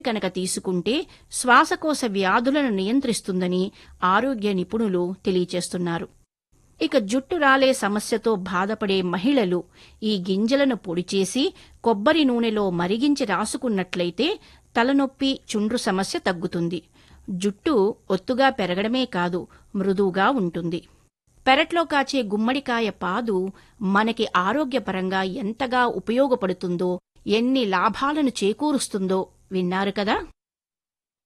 కనుక తీసుకుంటే శ్వాసకోశ వ్యాధులను నియంత్రిస్తుందని ఆరోగ్య నిపుణులు తెలియచేస్తున్నారు ఇక జుట్టు రాలే సమస్యతో బాధపడే మహిళలు ఈ గింజలను పొడిచేసి కొబ్బరి నూనెలో మరిగించి రాసుకున్నట్లయితే తలనొప్పి చుండ్రు సమస్య తగ్గుతుంది జుట్టు ఒత్తుగా పెరగడమే కాదు మృదువుగా ఉంటుంది పెరట్లో కాచే గుమ్మడికాయ పాదు మనకి ఆరోగ్యపరంగా ఎంతగా ఉపయోగపడుతుందో ఎన్ని లాభాలను చేకూరుస్తుందో విన్నారు కదా